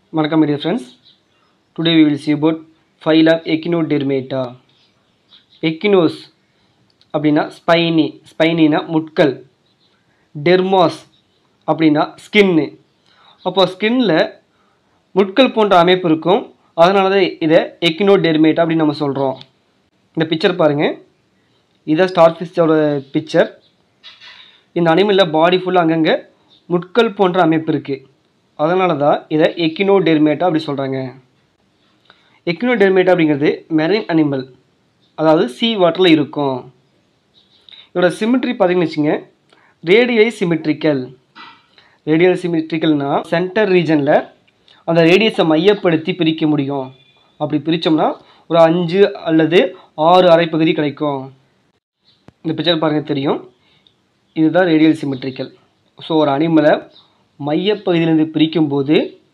வணக்கம் dear friends today we will see about phylum echinodermata echinos அப்படின்னா spiny ஸ்பைனினா முட்கள் டெர்மாஸ் அப்படின்னா ஸ்கின்னு அப்போ ஸ்கின்ல முட்கள் போன்ற அமைப்பு இருக்கும் அதனால தான் இதை எக்கினோடெர்மேட்டா அப்படின்னு நம்ம சொல்கிறோம் இந்த பிக்சர் பாருங்கள் இதான் ஸ்டார் ஃபிஷ்ஷோட பிக்சர் இந்த அனிமலில் பாடி ஃபுல்லாக அங்கங்கே முட்கள் போன்ற அமைப்பு இருக்குது அதனால தான் இதை எக்கினோடெர்மேட்டா அப்படி சொல்கிறாங்க எக்கினோடெர்மேட்டா அப்படிங்கிறது மெரைன் அனிமல் அதாவது சீ வாட்டரில் இருக்கும் இதோட சிமிட்ரி பார்த்தீங்கன்னு வச்சுங்க ரேடியலி சிமிட்ரிக்கல் ரேடியல் சிமிட்ரிக்கல்னா சென்டர் ரீஜனில் அந்த ரேடியஸை மையப்படுத்தி பிரிக்க முடியும் அப்படி பிரித்தோம்னா ஒரு அஞ்சு அல்லது ஆறு அரைப்பகுதி கிடைக்கும் இந்த பிக்சர் பாருங்கள் தெரியும் இதுதான் ரேடியல் சிமெட்ரிக்கல் ஸோ ஒரு அனிமலை மையப்பகுதியிலிருந்து பிரிக்கும்போது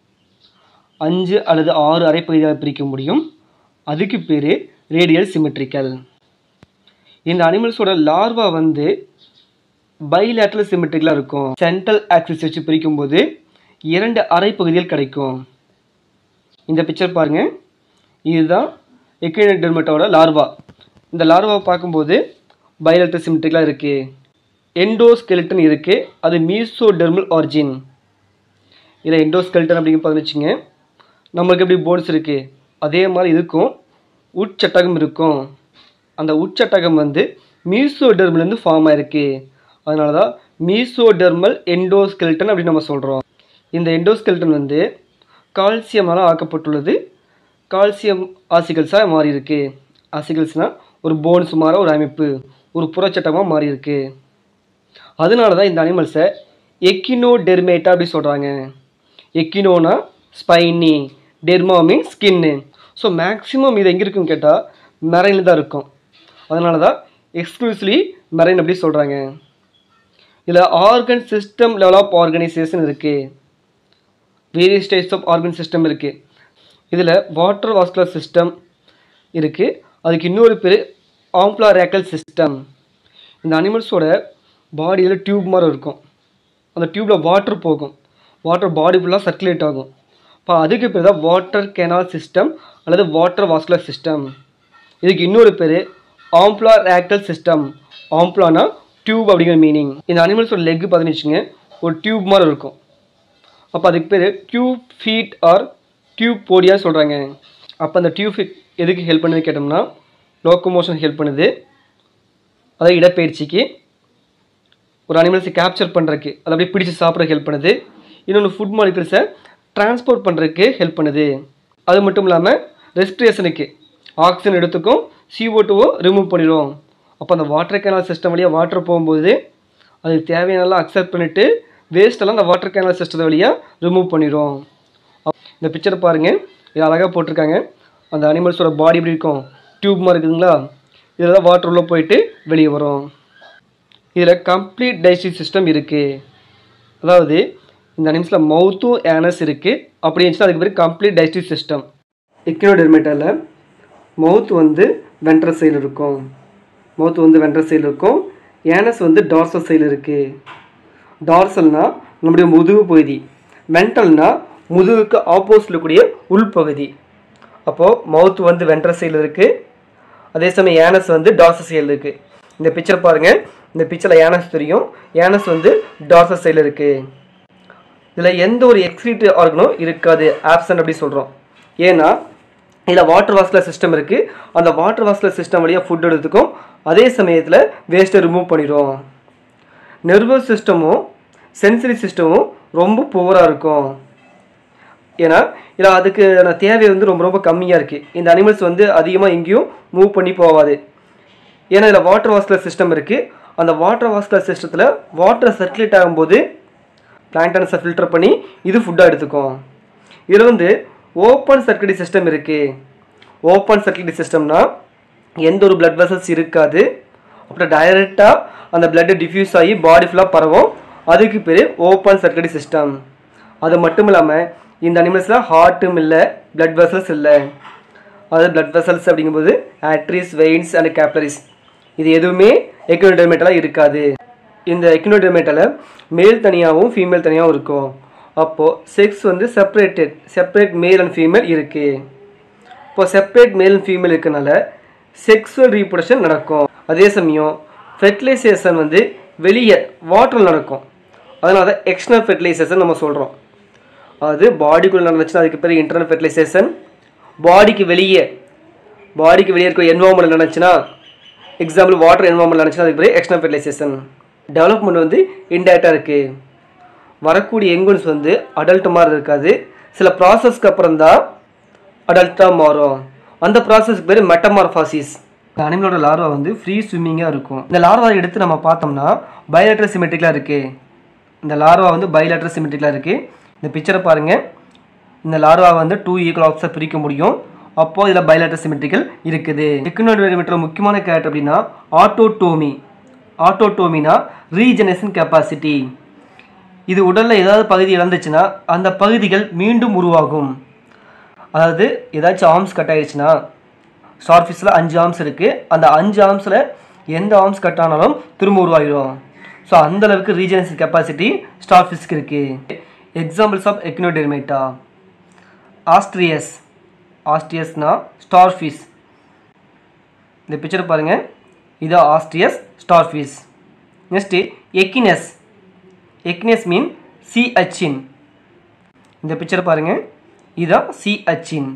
அஞ்சு அல்லது ஆறு அரைப்பகுதியாக பிரிக்க முடியும் அதுக்கு பேர் ரேடியல் சிமெட்ரிக்கல் இந்த அனிமல்ஸோட லார்வா வந்து பைலேட்ரல் சிமெட்ரிக்கலாக இருக்கும் சென்ட்ரல் ஆக்சிஸ் வச்சு பிரிக்கும்போது இரண்டு அரைப்பகுதிகள் கிடைக்கும் இந்த பிக்சர் பாருங்கள் இதுதான் எக்கினடெர்மட்டோட லார்வா இந்த லார்வாவை பார்க்கும்போது பைலேட்ரல் சிமெட்ரிக்கலாக இருக்குது எண்டோஸ்கெலிட்டன் இருக்குது அது மீசோடெர்மல் ஆர்ஜின் இதில் எண்டோஸ்கெலிட்டன் அப்படிங்க பார்த்துச்சுங்க நம்மளுக்கு எப்படி போன்ஸ் இருக்குது அதே மாதிரி இதுக்கும் உட்சட்டகம் இருக்கும் அந்த உட்சட்டகம் வந்து மீசோடெர்மலேருந்து ஃபார்ம் ஆயிருக்கு அதனால தான் மீசோடெர்மல் எண்டோஸ்கெலிட்டன் அப்படின்னு நம்ம சொல்கிறோம் இந்த எண்டோஸ்கெலிட்டன் வந்து கால்சியமால் ஆக்கப்பட்டுள்ளது கால்சியம் ஆசிகல்ஸாக மாறி இருக்கு ஆசிகல்ஸ்னால் ஒரு போன்ஸ் மாதிரி ஒரு அமைப்பு ஒரு புறச்சட்டமாக மாறி இருக்கு அதனால தான் இந்த அனிமல்ஸை எக்கினோடெர்மேட்டா அப்படி சொல்கிறாங்க எக்கினோனா ஸ்பைனி டெர்மா மீன் ஸ்கின்னு ஸோ மேக்ஸிமம் இது எங்கே இருக்குன்னு கேட்டால் மெரைனில் தான் இருக்கும் அதனால தான் எக்ஸ்க்ளூசிவ்லி மெரைன் அப்படி சொல்கிறாங்க இதில் organ system level of organization இருக்குது various types of organ system இருக்குது இதில் வாட்டர் வாஸ்குலர் சிஸ்டம் இருக்குது அதுக்கு இன்னொரு பேர் ஆம்ப்ளா ரேக்கல் சிஸ்டம் இந்த அனிமல்ஸோட பாடியில் டியூப் மாதிரி இருக்கும் அந்த டியூப்பில் வாட்டர் போகும் வாட்டர் பாடி ஃபுல்லாக சர்க்குலேட் ஆகும் இப்போ அதுக்கு பேர் தான் வாட்டர் கெனால் சிஸ்டம் அல்லது வாட்டர் வாஸ்குலர் சிஸ்டம் இதுக்கு இன்னொரு பேர் ஆம்ப்ளா ரேக்கல் சிஸ்டம் ஆம்ப்ளானா டியூப் அப்படிங்கிற மீனிங் இந்த அனிமல்ஸோட லெக் பார்த்தீங்கன்னு வச்சுங்க ஒரு டியூப் மாதிரி இருக்கும் அப்போ அதுக்கு பேர் டியூப் ஃபீட் ஆர் டியூப் போடியா சொல்கிறாங்க அப்போ அந்த டியூப் ஃபீட் எதுக்கு ஹெல்ப் பண்ணுது கேட்டோம்னா லோக்கோமோஷன் ஹெல்ப் பண்ணுது அதாவது இடப்பெயர்ச்சிக்கு ஒரு அனிமல்ஸை கேப்சர் பண்ணுறதுக்கு அதை அப்படியே பிடிச்சி சாப்பிட்றதுக்கு ஹெல்ப் பண்ணுது இன்னொன்று ஃபுட் மாலிகுல்ஸை டிரான்ஸ்போர்ட் பண்ணுறதுக்கு ஹெல்ப் பண்ணுது அது மட்டும் இல்லாமல் ரெஸ்பிரேஷனுக்கு ஆக்சிஜன் எடுத்துக்கும் CO2 டூவோ ரிமூவ் பண்ணிடும் அப்போ அந்த வாட்டர் கேனால் சிஸ்டம் வழியாக வாட்டர் போகும்போது அதுக்கு தேவையானலாம் அக்செப்ட் பண்ணிவிட்டு வேஸ்ட்டெல்லாம் அந்த வாட்டர் கேனால் சிஸ்டத்தை வழியாக ரிமூவ் பண்ணிடும் இந்த பிக்சர் பாருங்கள் இது அழகாக போட்டிருக்காங்க அந்த அனிமல்ஸோட பாடி எப்படி இருக்கும் டியூப் மாதிரி இருக்குதுங்களா இதில் தான் வாட்டர் உள்ளே போயிட்டு வெளியே வரும் இதில் கம்ப்ளீட் டைஜஸ்டிவ் சிஸ்டம் இருக்குது அதாவது இந்த அனிமல்ஸில் மவுத்தும் ஏனஸ் இருக்குது அப்படி இருந்துச்சுன்னா அதுக்கு பேர் கம்ப்ளீட் டைஜஸ்டிவ் சிஸ்டம் எக்கினோடெர்மேட்டாவில் மவுத் வந்து வென்ட்ரல் சைடில் இருக்கும் மவுத் வந்து வென்ட்ரல் சைடில் இருக்கும் ஏனஸ் வந்து டார்சல் சைடில் இருக்குது டார்சல்னா நம்முடைய முதுகு பகுதி வென்டல்னா முதுகுக்கு ஆப்போசிட்டில் கூடிய உள்பகுதி அப்போது மவுத் வந்து வென்ட்ரல் சைடில் இருக்குது அதே சமயம் ஏனஸ் வந்து டார்சல் சைடில் இருக்குது இந்த பிக்சர் பாருங்கள் இந்த பிக்சரில் ஏனஸ் தெரியும் ஏனஸ் வந்து டார்சல் சைடில் இருக்குது இதில் எந்த ஒரு எக்ஸ்கிரீட்டரி ஆர்கனும் இருக்காது ஆப்சன்ட் அப்படி சொல்கிறோம் ஏன்னா இதில் வாட்டர் வாஸ்குலர் சிஸ்டம் இருக்குது அந்த வாட்டர் வாஸ்குலர் சிஸ்டம் வழியாக ஃபுட் எடுத்துக்கும் அதே சமயத்தில் வேஸ்ட்டை ரிமூவ் பண்ணிடும் நெர்வஸ் சிஸ்டமும் சென்சரி சிஸ்டமும் ரொம்ப புவராக இருக்கும் ஏன்னா இதில் அதுக்கு தேவை வந்து ரொம்ப ரொம்ப கம்மியாக இருக்குது இந்த அனிமல்ஸ் வந்து அதிகமாக எங்கேயும் மூவ் பண்ணி போகாது ஏன்னா இதில் வாட்டர் வாஸ்குலர் சிஸ்டம் இருக்குது அந்த வாட்டர் வாஸ்குலர் சிஸ்டத்தில் வாட்டர் சர்க்குலேட் ஆகும்போது பிளான்டன்ஸை ஃபில்டர் பண்ணி இது ஃபுட்டாக எடுத்துக்கும் இதில் வந்து ஓப்பன் சர்க்குலரி சிஸ்டம் இருக்குது ஓப்பன் சர்க்குலரி சிஸ்டம்னா எந்த ஒரு பிளட் வெசல்ஸ் இருக்காது அப்புறம் டைரெக்டாக அந்த பிளட்டு டிஃப்யூஸ் ஆகி பாடி ஃபுல்லாக பரவும் அதுக்கு பேர் ஓப்பன் சர்க்குலரி சிஸ்டம் அது மட்டும் இல்லாமல் இந்த அனிமல்ஸில் ஹார்ட்டும் இல்லை பிளட் வெசல்ஸ் இல்லை அதாவது பிளட் வெசல்ஸ் அப்படிங்கும்போது ஆட்ரிஸ் வெயின்ஸ் அண்ட் கேப்லரிஸ் இது எதுவுமே எக்னோடெர்மேட்டலாக இருக்காது இந்த எக்னோடெர்மேட்டில் மேல் தனியாகவும் ஃபீமேல் தனியாகவும் இருக்கும் அப்போது செக்ஸ் வந்து separated separate male and female இருக்குது இப்போ செப்பரேட் மேல் அண்ட் ஃபீமேல் இருக்கனால செக்ஸுவல் ரீப்ரொடக்ஷன் நடக்கும் அதே சமயம் ஃபெர்டிலைசேஷன் வந்து வெளியே வாட்டரில் நடக்கும் அதனால தான் எக்ஸ்டர்னல் ஃபெர்டிலைசேஷன் நம்ம சொல்கிறோம் அது பாடிக்குள்ளே நடந்துச்சுன்னா அதுக்கு பேர் இன்டர்னல் ஃபெர்டிலைசேஷன் பாடிக்கு வெளியே பாடிக்கு வெளியே இருக்க என்வாமெண்ட் நடந்துச்சுன்னா எக்ஸாம்பிள் வாட்டர் என்வாமெண்ட் நடந்துச்சுன்னா அதுக்கு பேர் எக்ஸ்டர்னல் ஃபெர்டிலைசேஷன் டெவலப்மெண்ட் வந்து இன்டேரக்டாக இருக்குது வரக்கூடிய எங்குன்ஸ் வந்து அடல்ட் மாதிரி இருக்காது சில ப்ராசஸ்க்கு அப்புறம் தான் அடல்ட்டாக மாறும் அந்த ப்ராசஸ்க்கு பேர் மெட்டமார்ஃபாசிஸ் இந்த அனிமலோட லார்வா வந்து ஃப்ரீ ஸ்விம்மிங்காக இருக்கும் இந்த லார்வா எடுத்து நம்ம பார்த்தோம்னா பயோலேட்டர் சிமெட்ரிக்கலாக இருக்குது இந்த லார்வா வந்து பயோலேட்டர் சிமெட்ரிக்கலாக இருக்குது இந்த பிக்சரை பாருங்கள் இந்த லார்வா வந்து டூ ஈக்குவல் ஆப்ஸாக பிரிக்க முடியும் அப்போது இதில் பயோலேட்டர் சிமெட்ரிக்கல் இருக்குது எக்கனோடோமீட்டர் முக்கியமான கேரக்டர் அப்படின்னா ஆட்டோடோமி ஆட்டோடோமினா ரீஜெனரேஷன் கெப்பாசிட்டி இது உடலில் ஏதாவது பகுதி இழந்துச்சுன்னா அந்த பகுதிகள் மீண்டும் உருவாகும் அதாவது ஏதாச்சும் ஆர்ம்ஸ் கட் ஆயிடுச்சுன்னா ஸ்டார்ஃபிஷில் அஞ்சு ஆர்ம்ஸ் இருக்குது அந்த அஞ்சு ஆர்ம்ஸில் எந்த ஆர்ம்ஸ் கட் ஆனாலும் திரும்ப உருவாகிடும் ஸோ அந்த அளவுக்கு ரீஜனரேஷன் கெப்பாசிட்டி ஸ்டார்ஃபிஷ்க்கு இருக்குது எக்ஸாம்பிள்ஸ் ஆஃப் எக்னோடெர்மேட்டா ஆஸ்ட்ரியஸ் ஆஸ்ட்ரியஸ்னா ஸ்டார்ஃபிஷ் இந்த பிக்சர் பாருங்கள் இது ஆஸ்ட்ரியஸ் ஸ்டார்ஃபிஷ் நெக்ஸ்ட்டு எக்கினஸ் எக்னஸ் மீன் சி அச்சின் இந்த பிக்சர் பாருங்கள் இதுதான் சி அச்சின்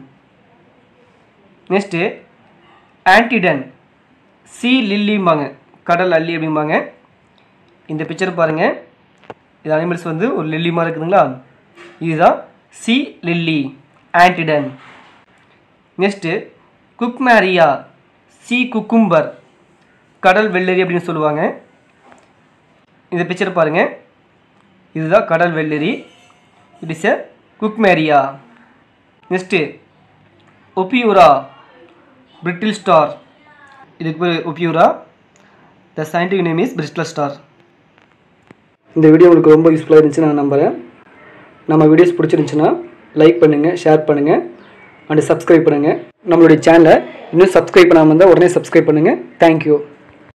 நெக்ஸ்ட்டு ஆன்டிடன் சி லில்லிம்பாங்க கடல் அல்லி அப்படிம்பாங்க இந்த பிக்சர் பாருங்கள் இது அனிமல்ஸ் வந்து ஒரு லில்லி மாதிரி இருக்குதுங்களா இதுதான் சி லில்லி ஆன்டிடன் நெக்ஸ்ட்டு குக்மேரியா சி குக்கும்பர் கடல் வெள்ளரி அப்படின்னு சொல்லுவாங்க இந்த பிக்சர் பாருங்கள் இதுதான் கடல் வெள்ளரி it is a cucumaria next ophiura brittle star இதுக்கு பேர் ophiura the scientific name is bristle star இந்த வீடியோ உங்களுக்கு ரொம்ப யூஸ்ஃபுல்லாக இருந்துச்சுன்னு நான் நம்புகிறேன் நம்ம வீடியோஸ் பிடிச்சிருந்துச்சுன்னா லைக் பண்ணுங்கள் ஷேர் பண்ணுங்கள் அண்ட் சப்ஸ்கிரைப் பண்ணுங்கள் நம்மளுடைய சேனலை இன்னும் சப்ஸ்கிரைப் பண்ணாமல் இருந்தால் உடனே சப்ஸ்கிரைப் பண்ணுங்கள் தேங்க்யூ